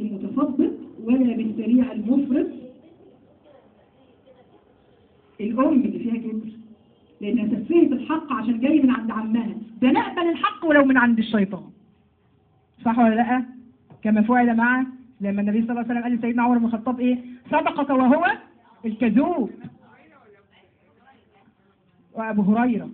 المتفضل ولا بالسريع المفرط الأم اللي فيها كبر لأنها سفهت الحق عشان جاي من عند عمها ده نقبل الحق ولو من عند الشيطان صح ولا لا كما فعل مع لما النبي صلى الله عليه وسلم قال لسيدنا عمر بن الخطاب ايه صدقك وهو الكذوب وابو هريره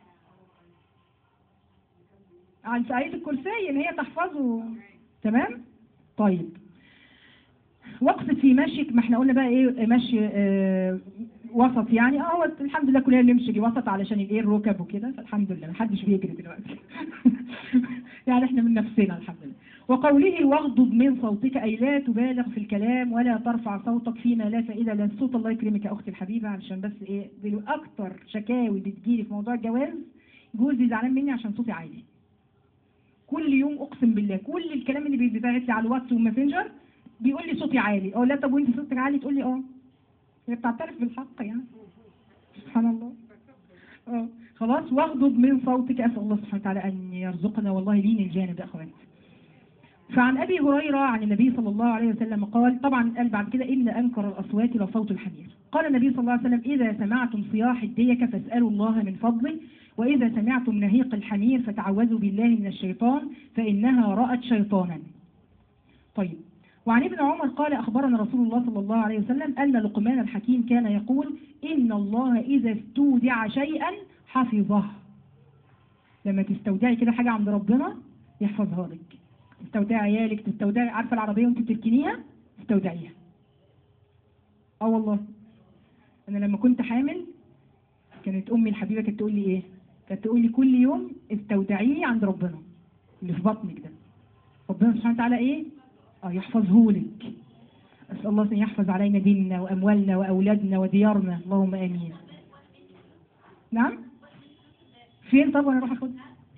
عن سعيد الكرسي ان هي تحفظه تمام طيب واقصد في مشيك ما احنا قلنا بقى ايه مشي اه وسط يعني اه هو الحمد لله كلنا بنمشي وسط علشان الايه الركب وكده فالحمد لله محدش بيجري دلوقتي يعني احنا من نفسنا الحمد لله وقوله واغضض من صوتك اي لا تبالغ في الكلام ولا ترفع صوتك فيما لا فائده لا صوت الله يكرمك يا اختي الحبيبه علشان بس ايه دلو اكتر شكاوي بتجيلي في موضوع الجواز جوزي زعلان مني عشان صوتي عالي كل يوم اقسم بالله كل الكلام اللي بيتبعت لي على الواتس والماسنجر بيقول لي صوتي عالي اقول لا طب وانت صوتك عالي تقول لي اه هي بتعترف بالحق يعني سبحان الله اه خلاص واغضض من صوتك اسال الله سبحانه وتعالى ان يرزقنا والله لين الجانب ده اخواتي فعن ابي هريره عن النبي صلى الله عليه وسلم قال طبعا قال بعد كده ان انكر الاصوات لصوت الحمير قال النبي صلى الله عليه وسلم اذا سمعتم صياح الديك فاسالوا الله من فضله واذا سمعتم نهيق الحمير فتعوذوا بالله من الشيطان فانها رات شيطانا طيب وعن ابن عمر قال أخبرنا رسول الله صلى الله عليه وسلم أن لقمان الحكيم كان يقول إن الله إذا استودع شيئا حفظه لما تستودعي كده حاجة عند ربنا يحفظها لك تستودعي عيالك تستودعي عارفة العربية وانت بتركنيها تستودعيها اه والله انا لما كنت حامل كانت امي الحبيبة كانت تقول لي ايه كانت تقول لي كل يوم استودعيه عند ربنا اللي في بطنك ده ربنا سبحانه وتعالى ايه اه يحفظه لك أسأل الله أن يحفظ علينا ديننا وأموالنا وأولادنا وديارنا اللهم آمين نعم فين طب وأنا أروح أخد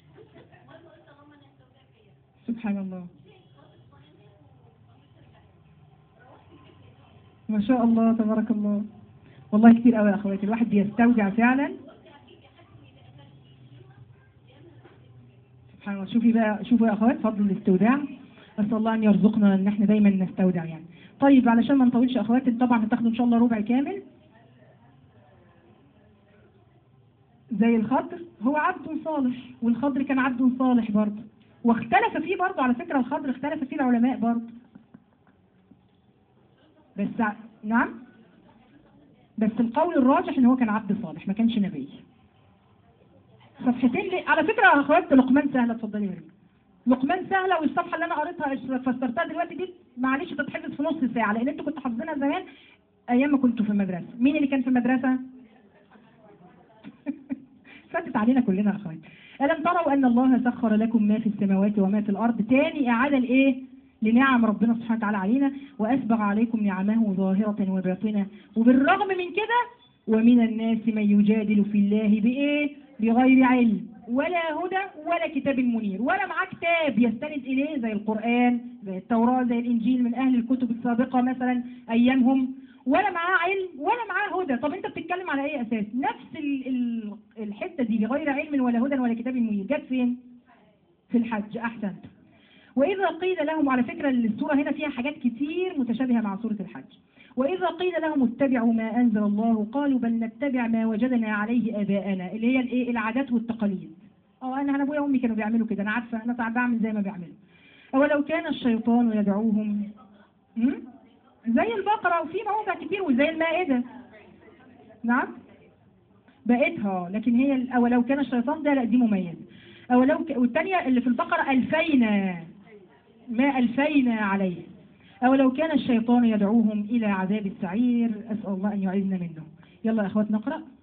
سبحان الله ما شاء الله تبارك الله والله كتير قوي يا أخواتي الواحد بيستودع فعلا سبحان الله شوفي بقى شوفوا يا أخوات فضل الاستوداع أسأل الله أن يرزقنا أن احنا دايما نستودع يعني طيب علشان ما نطولش أخواتي طبعا هتاخدوا إن شاء الله ربع كامل زي الخضر هو عبد صالح والخضر كان عبد صالح برضه واختلف فيه برضه على فكرة الخضر اختلف فيه العلماء برضه بس ع- نعم بس القول الراجح ان هو كان عبد صالح ما كانش نبي صفحتين لي على فكرة يا اخوات لقمان سهلة اتفضلي يا ريم لقمان سهلة والصفحة اللي أنا قريتها فسرتها دلوقتي دي معلش تتحفظ في نص ساعة لأن أنتوا كنتوا حافظينها زمان أيام ما كنتوا في المدرسة مين اللي كان في المدرسة؟ فاتت علينا كلنا يا أخوان ألم تروا أن الله سخر لكم ما في السماوات وما في الأرض تاني إعادة لإيه؟ لنعم ربنا سبحانه وتعالى علينا وأسبغ عليكم نعمه ظاهرة وباطنة وبالرغم من كده ومن الناس من يجادل في الله بإيه؟ بغير علم ولا هدى ولا كتاب منير ولا معاه كتاب يستند إليه زي القرآن زي التوراة زي الإنجيل من أهل الكتب السابقة مثلا أيامهم ولا معاه علم ولا معاه هدى طب أنت بتتكلم على أي أساس نفس ال- ال- الحتة دي بغير علم ولا هدى ولا كتاب منير جت فين في الحج أحسنت وإذا قيل لهم على فكرة السورة هنا فيها حاجات كتير متشابهة مع سورة الحج وإذا قيل لهم اتبعوا ما أنزل الله قالوا بل نتبع ما وجدنا عليه آباءنا اللي هي الإيه العادات والتقاليد اه أنا أنا أبويا وأمي كانوا بيعملوا كده أنا عارفة أنا ساعات بعمل زي ما بيعملوا أولو كان الشيطان يدعوهم هم؟ زي البقرة وفي مواضع كتير وزي المائدة نعم بقيتها لكن هي ال- أولو كان الشيطان ده لا دي مميز أولو ك... والتانية اللي في البقرة ألفينا ما ألفينا عليه أو لو كان الشيطان يدعوهم إلى عذاب السعير أسأل الله أن يعيذنا منه يلا يا أخوات نقرأ